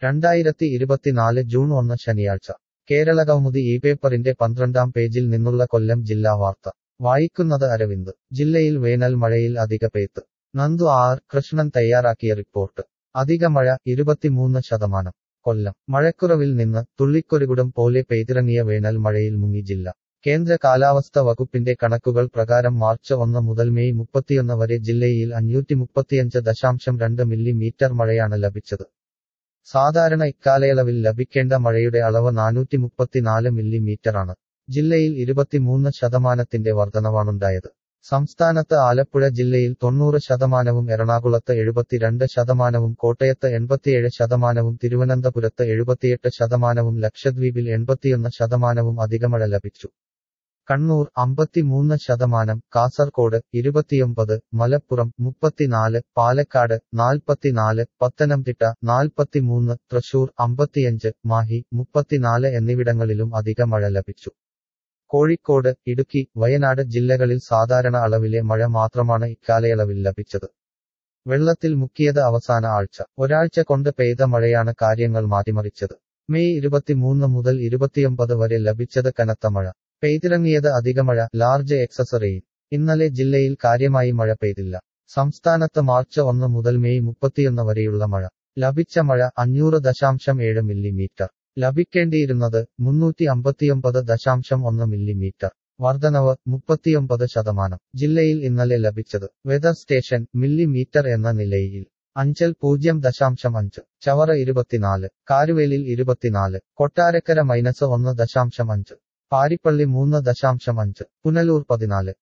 രണ്ടായിരത്തി ഇരുപത്തിനാല് ജൂൺ ഒന്ന് ശനിയാഴ്ച കേരളകൗമുദി ഈ പേപ്പറിന്റെ പന്ത്രണ്ടാം പേജിൽ നിന്നുള്ള കൊല്ലം ജില്ലാ വാർത്ത വായിക്കുന്നത് അരവിന്ദ് ജില്ലയിൽ വേനൽ മഴയിൽ അധിക പെയ്ത്ത് നന്ദു ആർ കൃഷ്ണൻ തയ്യാറാക്കിയ റിപ്പോർട്ട് അധിക മഴ ഇരുപത്തിമൂന്ന് ശതമാനം കൊല്ലം മഴക്കുറവിൽ നിന്ന് തുള്ളിക്കൊരുകുടം പോലെ പെയ്തിറങ്ങിയ വേനൽ മഴയിൽ മുങ്ങി ജില്ല കേന്ദ്ര കാലാവസ്ഥ വകുപ്പിന്റെ കണക്കുകൾ പ്രകാരം മാർച്ച് ഒന്ന് മുതൽ മെയ് മുപ്പത്തിയൊന്ന് വരെ ജില്ലയിൽ അഞ്ഞൂറ്റി മുപ്പത്തിയഞ്ച് ദശാംശം രണ്ട് മില്ലിമീറ്റർ മഴയാണ് ലഭിച്ചത് സാധാരണ ഇക്കാലയളവിൽ ലഭിക്കേണ്ട മഴയുടെ അളവ് നാനൂറ്റി മുപ്പത്തിനാല് മില്ലിമീറ്ററാണ് ജില്ലയിൽ ഇരുപത്തിമൂന്ന് ശതമാനത്തിന്റെ വർധനവാണുണ്ടായത് സംസ്ഥാനത്ത് ആലപ്പുഴ ജില്ലയിൽ തൊണ്ണൂറ് ശതമാനവും എറണാകുളത്ത് എഴുപത്തിരണ്ട് ശതമാനവും കോട്ടയത്ത് എൺപത്തിയേഴ് ശതമാനവും തിരുവനന്തപുരത്ത് എഴുപത്തിയെട്ട് ശതമാനവും ലക്ഷദ്വീപിൽ എൺപത്തിയൊന്ന് ശതമാനവും അധികമഴ ലഭിച്ചു കണ്ണൂർ അമ്പത്തിമൂന്ന് ശതമാനം കാസർകോട് ഇരുപത്തിയൊമ്പത് മലപ്പുറം മുപ്പത്തിനാല് പാലക്കാട് നാൽപ്പത്തിനാല് പത്തനംതിട്ട നാൽപ്പത്തിമൂന്ന് തൃശൂർ അമ്പത്തിയഞ്ച് മാഹി മുപ്പത്തിനാല് എന്നിവിടങ്ങളിലും അധിക മഴ ലഭിച്ചു കോഴിക്കോട് ഇടുക്കി വയനാട് ജില്ലകളിൽ സാധാരണ അളവിലെ മഴ മാത്രമാണ് ഇക്കാലയളവിൽ ലഭിച്ചത് വെള്ളത്തിൽ മുക്കിയത് അവസാന ആഴ്ച ഒരാഴ്ച കൊണ്ട് പെയ്ത മഴയാണ് കാര്യങ്ങൾ മാറ്റിമറിച്ചത് മെയ് ഇരുപത്തിമൂന്ന് മുതൽ ഇരുപത്തിയൊമ്പത് വരെ ലഭിച്ചത് കനത്ത മഴ പെയ്തിറങ്ങിയത് അധികമഴ ലാർജ് എക്സസറേയും ഇന്നലെ ജില്ലയിൽ കാര്യമായി മഴ പെയ്തില്ല സംസ്ഥാനത്ത് മാർച്ച് ഒന്ന് മുതൽ മെയ് മുപ്പത്തിയൊന്ന് വരെയുള്ള മഴ ലഭിച്ച മഴ അഞ്ഞൂറ് ദശാംശം ഏഴ് മില്ലിമീറ്റർ ലഭിക്കേണ്ടിയിരുന്നത് മുന്നൂറ്റി അമ്പത്തിയൊമ്പത് ദശാംശം ഒന്ന് മില്ലിമീറ്റർ വർധനവ് മുപ്പത്തിയൊമ്പത് ശതമാനം ജില്ലയിൽ ഇന്നലെ ലഭിച്ചത് വെതർ സ്റ്റേഷൻ മില്ലിമീറ്റർ എന്ന നിലയിൽ അഞ്ചൽ പൂജ്യം ദശാംശം അഞ്ച് ചവറ ഇരുപത്തിനാല് കാരുവേലിൽ ഇരുപത്തിനാല് കൊട്ടാരക്കര മൈനസ് ഒന്ന് ദശാംശം അഞ്ച് പാരിപ്പള്ളി മൂന്ന് ദശാംശം അഞ്ച് പുനലൂർ പതിനാല്